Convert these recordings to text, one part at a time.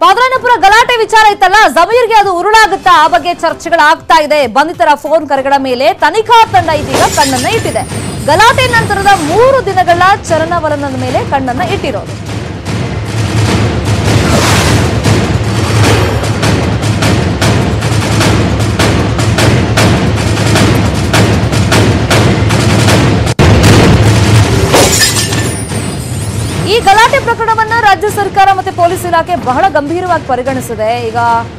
ಪಾದರಾಯನಪುರ ಗಲಾಟೆ ವಿಚಾರ ಇತ್ತಲ್ಲ ಜಮೀರ್ಗೆ ಅದು ಉರುಳಾಗುತ್ತಾ ಆ ಬಗ್ಗೆ ಚರ್ಚೆಗಳಾಗ್ತಾ ಇದೆ ಬಂಧಿತರ ಫೋನ್ ಕರೆಗಳ ಮೇಲೆ ತನಿಖಾ ತಂಡ ಇದೀಗ ಕಣ್ಣನ್ನ ಇಟ್ಟಿದೆ ಗಲಾಟೆ ನಂತರದ ಮೂರು ದಿನಗಳ ಚಲನವಲನದ ಮೇಲೆ ಕಣ್ಣನ್ನ ಇಟ್ಟಿರೋದು ಈ ಗಲಾಟೆ ಪ್ರಕರಣವನ್ನ ರಾಜ್ಯ ಸರ್ಕಾರ ಮತ್ತೆ ಪೊಲೀಸ್ ಇಲಾಖೆ ಬಹಳ ಗಂಭೀರವಾಗಿ ಪರಿಗಣಿಸಿದೆ ಈಗ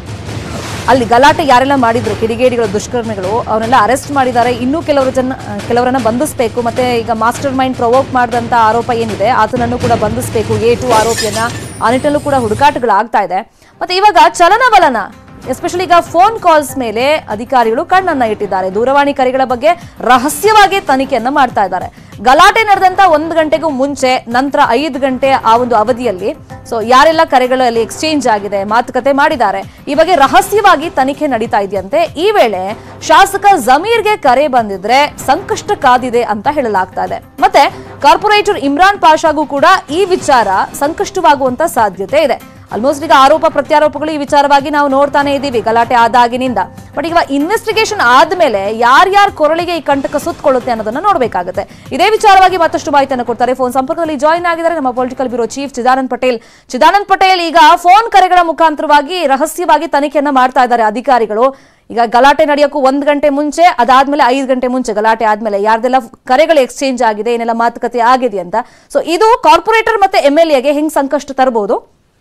ಅಲ್ಲಿ ಗಲಾಟೆ ಯಾರೆಲ್ಲ ಮಾಡಿದ್ರು ಕಿಡಿಗೇಡಿಗಳು ದುಷ್ಕರ್ಮಿಗಳು ಅವನ್ನೆಲ್ಲ ಅರೆಸ್ಟ್ ಮಾಡಿದ್ದಾರೆ ಇನ್ನೂ ಕೆಲವರು ಜನ ಕೆಲವರನ್ನ ಬಂಧಿಸಬೇಕು ಮತ್ತೆ ಈಗ ಮಾಸ್ಟರ್ ಮೈಂಡ್ ಪ್ರೊವೋಕ್ ಮಾಡಿದಂತ ಆರೋಪ ಏನಿದೆ ಆತನನ್ನು ಕೂಡ ಬಂಧಿಸಬೇಕು ಎ ಟು ಆರೋಪಿಯನ್ನ ಆ ನಿಟ್ಟಿನಲ್ಲೂ ಕೂಡ ಹುಡುಕಾಟಗಳಾಗ್ತಾ ಇದೆ ಮತ್ತೆ ಇವಾಗ ಚಲನವಲನ ಎಸ್ಪೆಷಲಿ ಈಗ ಫೋನ್ ಕಾಲ್ಸ್ ಮೇಲೆ ಅಧಿಕಾರಿಗಳು ಕಣ್ಣನ್ನ ಇಟ್ಟಿದ್ದಾರೆ ದೂರವಾಣಿ ಕರೆಗಳ ಬಗ್ಗೆ ರಹಸ್ಯವಾಗಿ ತನಿಖೆಯನ್ನ ಮಾಡ್ತಾ ಇದ್ದಾರೆ ಗಲಾಟೆ ನಡೆದಂತ ಒಂದು ಗಂಟೆಗೂ ಮುಂಚೆ ನಂತರ ಐದು ಗಂಟೆ ಆ ಒಂದು ಅವಧಿಯಲ್ಲಿ ಸೊ ಯಾರೆಲ್ಲ ಕರೆಗಳಲ್ಲಿ ಎಕ್ಸ್ಚೇಂಜ್ ಆಗಿದೆ ಮಾತುಕತೆ ಮಾಡಿದ್ದಾರೆ ಈ ಬಗ್ಗೆ ರಹಸ್ಯವಾಗಿ ತನಿಖೆ ನಡೀತಾ ಇದೆಯಂತೆ ಈ ವೇಳೆ ಶಾಸಕ ಜಮೀರ್ಗೆ ಕರೆ ಬಂದಿದ್ರೆ ಸಂಕಷ್ಟ ಕಾದಿದೆ ಅಂತ ಹೇಳಲಾಗ್ತಾ ಇದೆ ಮತ್ತೆ ಕಾರ್ಪೊರೇಟರ್ ಇಮ್ರಾನ್ ಪಾಷಾಗೂ ಕೂಡ ಈ ವಿಚಾರ ಸಂಕಷ್ಟವಾಗುವಂತ ಸಾಧ್ಯತೆ ಇದೆ ಆಲ್ಮೋಸ್ಟ್ ಈಗ ಆರೋಪ ಪ್ರತ್ಯಾರೋಪಗಳು ಈ ವಿಚಾರವಾಗಿ ನಾವು ನೋಡ್ತಾನೆ ಇದ್ದೀವಿ ಗಲಾಟೆ ಆದಾಗಿನಿಂದ ಬಟ್ ಈಗ ಇನ್ವೆಸ್ಟಿಗೇಷನ್ ಆದ್ಮೇಲೆ ಯಾರ್ಯಾರ ಕೊರಳಿಗೆ ಈ ಕಂಟಕ ಸುತ್ತಕೊಳ್ಳುತ್ತೆ ಅನ್ನೋದನ್ನ ನೋಡಬೇಕಾಗುತ್ತೆ ಇದೇ ವಿಚಾರವಾಗಿ ಮತ್ತಷ್ಟು ಮಾಹಿತಿಯನ್ನು ಕೊಡ್ತಾರೆ ಫೋನ್ ಸಂಪರ್ಕದಲ್ಲಿ ಜಾಯಿನ್ ಆಗಿದ್ದಾರೆ ನಮ್ಮ political bureau chief Chidanand Patel Chidanand Patel ಈಗ ಫೋನ್ ಕರೆಗಳ ಮುಖಾಂತರವಾಗಿ ರಹಸ್ಯವಾಗಿ ತನಿಖೆಯನ್ನ ಮಾಡ್ತಾ ಇದ್ದಾರೆ ಅಧಿಕಾರಿಗಳು ಈಗ ಗಲಾಟೆ ನಡೆಯೋಕ್ಕೂ ಒಂದ್ ಗಂಟೆ ಮುಂಚೆ ಅದಾದ್ಮೇಲೆ ಐದು ಗಂಟೆ ಮುಂಚೆ ಗಲಾಟೆ ಆದ್ಮೇಲೆ ಯಾರ್ದೆಲ್ಲ ಕರೆಗಳು ಎಕ್ಸ್ಚೇಂಜ್ ಆಗಿದೆ ಏನೆಲ್ಲ ಮಾತುಕತೆ ಆಗಿದೆ ಅಂತ ಸೊ ಇದು ಕಾರ್ಪೊರೇಟರ್ ಮತ್ತೆ ಎಂ ಎಲ್ ಎಗೆ ಹೆಂಗ್ ಸಂಕಷ್ಟ ತರಬಹುದು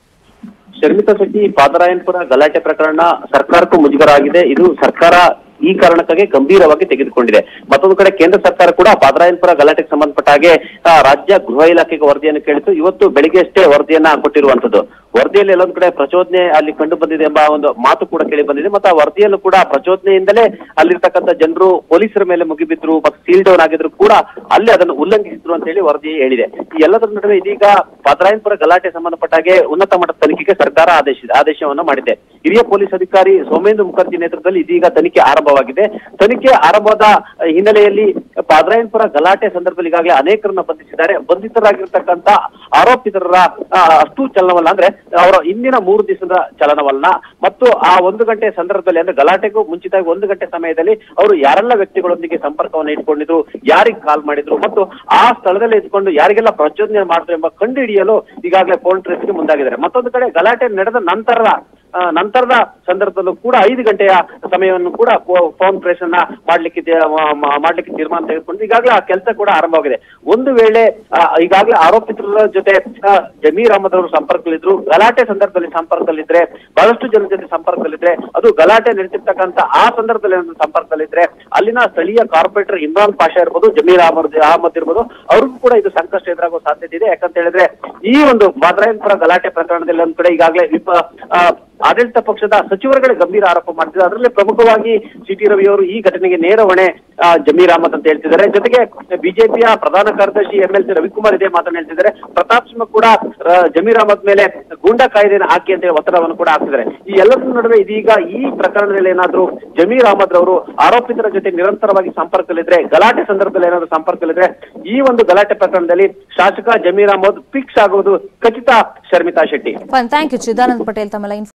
ಶರ್ಮಿತಾ ಶೆಟ್ಟಿ ಪಾದರಾಯನಪುರ ಗಲಾಟೆ ಪ್ರಕರಣ ಸರ್ಕಾರಕ್ಕೂ ಮುಜುಗರ ಆಗಿದೆ ಇದು ಸರ್ಕಾರ ಈ ಕಾರಣಕ್ಕಾಗಿ ಗಂಭೀರವಾಗಿ ತೆಗೆದುಕೊಂಡಿದೆ ಮತ್ತೊಂದು ಕಡೆ ಕೇಂದ್ರ ಸರ್ಕಾರ ಕೂಡ ಪಾದರಾಯನಪುರ ಗಲಾಟೆಗೆ ಸಂಬಂಧಪಟ್ಟ ಹಾಗೆ ಆ, ರಾಜ್ಯ ಗೃಹ ಇಲಾಖೆಗೆ ವರದಿಯನ್ನು ಕೇಳಿತು ಇವತ್ತು ಬೆಳಿಗ್ಗೆ ಅಷ್ಟೇ ವರದಿಯನ್ನ ಕೊಟ್ಟಿರುವಂತದ್ದು ವರದಿಯಲ್ಲಿ ಎಲ್ಲೊಂದು ಕಡೆ ಪ್ರಚೋದನೆ ಅಲ್ಲಿ ಕಂಡು ಬಂದಿದೆ ಎಂಬ ಒಂದು ಮಾತು ಕೂಡ ಕೇಳಿ ಬಂದಿದೆ ಮತ್ತೆ ಆ ವರದಿಯಲ್ಲೂ ಕೂಡ ಪ್ರಚೋದನೆಯಿಂದಲೇ ಅಲ್ಲಿರ್ತಕ್ಕಂಥ ಜನರು ಪೊಲೀಸರ ಮೇಲೆ ಮುಗಿಬಿದ್ರು ಮತ್ತು ಸೀಲ್ ಡೌನ್ ಆಗಿದ್ರು ಕೂಡ ಅಲ್ಲಿ ಅದನ್ನು ಉಲ್ಲಂಘಿಸಿದ್ರು ಅಂತ ಹೇಳಿ ವರದಿ ಹೇಳಿದೆ ಈ ಎಲ್ಲದರ ನಡುವೆ ಇದೀಗ ಪಾದರಾಯನಪುರ ಗಲಾಟೆ ಸಂಬಂಧಪಟ್ಟ ಹಾಗೆ ಉನ್ನತ ಮಟ್ಟದ ತನಿಖೆಗೆ ಸರ್ಕಾರ ಆದೇಶ ಆದೇಶವನ್ನು ಮಾಡಿದೆ ಹಿರಿಯ ಪೊಲೀಸ್ ಅಧಿಕಾರಿ ಸೋಮೇಂದ್ರ ಮುಖರ್ಜಿ ನೇತೃತ್ವದಲ್ಲಿ ಇದೀಗ ತನಿಖೆ ಆರಂಭವಾಗಿದೆ ತನಿಖೆ ಆರಂಭವಾದ ಹಿನ್ನೆಲೆಯಲ್ಲಿ ಪಾದರಾಯನಪುರ ಗಲಾಟೆ ಸಂದರ್ಭದಲ್ಲಿ ಈಗಾಗಲೇ ಅನೇಕರನ್ನ ಬಂಧಿಸಿದ್ದಾರೆ ಬಂಧಿತರಾಗಿರ್ತಕ್ಕಂಥ ಆರೋಪಿತರ ಆ, ಅಷ್ಟು ಚಲನವಲ್ಲ ಅಂದ್ರೆ ಅವರ ಇಂದಿನ ಮೂರು ದಿವಸದ ಚಲನವಲ್ಲ ಮತ್ತು ಆ ಒಂದು ಗಂಟೆ ಸಂದರ್ಭದಲ್ಲಿ ಅಂದ್ರೆ ಗಲಾಟೆಗೂ ಮುಂಚಿತವಾಗಿ ಒಂದು ಗಂಟೆ ಸಮಯದಲ್ಲಿ ಅವರು ಯಾರೆಲ್ಲ ವ್ಯಕ್ತಿಗಳೊಂದಿಗೆ ಸಂಪರ್ಕವನ್ನು ಇಟ್ಕೊಂಡಿದ್ರು ಯಾರಿಗೆ ಕಾಲ್ ಮಾಡಿದ್ರು ಮತ್ತು ಆ ಸ್ಥಳದಲ್ಲಿ ಇದ್ಕೊಂಡು ಯಾರಿಗೆಲ್ಲ ಪ್ರಚೋದನೆ ಮಾಡಿದ್ರು ಎಂಬ ಕಂಡು ಹಿಡಿಯಲು ಈಗಾಗಲೇ ಫೋನ್ ಟ್ರೇಸ್ಗೆ ಮುಂದಾಗಿದ್ದಾರೆ ಮತ್ತೊಂದು ಕಡೆ ಗಲಾಟೆ ನಡೆದ ನಂತರ ಆ, ನಂತರದ ಸಂದರ್ಭದಲ್ಲೂ ಕೂಡ ಐದು ಗಂಟೆಯ ಸಮಯವನ್ನು ಕೂಡ ಫೋನ್ ಟ್ರೇಸ್ ಅನ್ನ ಮಾಡ್ಲಿಕ್ಕೆ ತಿ- ಮ- ಮ- ಮಾಡ್ಲಿಕ್ಕೆ ತೀರ್ಮಾನ ತೆಗೆದುಕೊಂಡು ಈಗಾಗಲೇ ಆ ಕೆಲಸ ಕೂಡ ಆರಂಭವಾಗಿದೆ ಒಂದು ವೇಳೆ ಆ, ಈಗಾಗಲೇ ಆರೋಪಿತರ ಜೊತೆ ಆ, ಜಮೀರ್ ಅಹಮದ್ ಅವರು ಸಂಪರ್ಕದಲ್ಲಿದ್ರು ಗಲಾಟೆ ಸಂದರ್ಭದಲ್ಲಿ ಸಂಪರ್ಕದಲ್ಲಿದ್ರೆ ಬಹಳಷ್ಟು ಜನರ ಜೊತೆ ಸಂಪರ್ಕದಲ್ಲಿದ್ರೆ ಅದು ಗಲಾಟೆ ನಡೀತಿರ್ತಕ್ಕಂಥ ಆ ಸಂದರ್ಭದಲ್ಲಿ ಏನಾದ್ರು ಸಂಪರ್ಕದಲ್ಲಿದ್ರೆ ಅಲ್ಲಿನ ಸ್ಥಳೀಯ ಕಾರ್ಪೊರೇಟರ್ ಇಮ್ರಾನ್ ಪಾಷಾ ಇರ್ಬೋದು ಜಮೀರ್ ಅಹಮದ್ ಅಹಮದ್ ಇರ್ಬೋದು ಅವ್ರಿಗೂ ಕೂಡ ಇದು ಸಂಕಷ್ಟ ಎದುರಾಗುವ ಸಾಧ್ಯತೆ ಇದೆ ಯಾಕಂತ ಹೇಳಿದ್ರೆ ಈ ಒಂದು ಬಾದ್ರಾಯನ್ಪುರ ಗಲಾಟೆ ಪ್ರಕರಣದಲ್ಲಿ ಒಂದ್ ಕಡೆ ಈಗಾಗಲೇ ವಿಪ ಆ, ಆಡಳಿತ ಪಕ್ಷದ ಸಚಿವರುಗಳೇ ಗಂಭೀರ ಆರೋಪ ಮಾಡ್ತಿದ್ದಾರೆ ಅದರಲ್ಲಿ ಪ್ರಮುಖವಾಗಿ ಸಿ ಟಿ ರವಿ ಅವರು ಈ ಘಟನೆಗೆ ನೇರ ಹೊಣೆ ಆ, ಜಮೀರ್ ಅಹಮದ್ ಅಂತ ಹೇಳ್ತಿದ್ದಾರೆ ಜೊತೆಗೆ ಬಿಜೆಪಿಯ ಪ್ರಧಾನ ಕಾರ್ಯದರ್ಶಿ ಎಂ ಎಲ್ ಸಿ ರವಿಕುಮಾರ್ ಇದೇ ಮಾತನ್ನ ಹೇಳ್ತಿದ್ದಾರೆ ಪ್ರತಾಪ್ ಸಿಂಹ ಕೂಡ ಆ, ಜಮೀರ್ ಅಹಮದ್ ಮೇಲೆ ಗೂಂಡಾ ಕಾಯ್ದೆಯನ್ನು ಹಾಕಿ ಅಂತ ಹೇಳಿ ಒತ್ತಡವನ್ನು ಕೂಡ ಹಾಕ್ತಿದ್ದಾರೆ ಈ ಎಲ್ಲದರ ನಡುವೆ ಇದೀಗ ಈ ಪ್ರಕರಣದಲ್ಲಿ ಏನಾದ್ರು ಜಮೀರ್ ಅಹಮದ್ ಅವರು ಆರೋಪಿತರ ಜೊತೆ ನಿರಂತರವಾಗಿ ಸಂಪರ್ಕದಲ್ಲಿದ್ರೆ ಗಲಾಟೆ ಸಂದರ್ಭದಲ್ಲಿ ಏನಾದ್ರು ಸಂಪರ್ಕದಲ್ಲಿದ್ರೆ ಈ ಒಂದು ಗಲಾಟೆ ಪ್ರಕರಣದಲ್ಲಿ ಶಾಸಕ ಜಮೀರ್ ಅಹಮದ್ ಫಿಕ್ಸ್ ಆಗುವುದು ಖಚಿತ Sharmita Shetty fine thank you Chidanand Patel ತಮ್ಮೆಲ್ಲ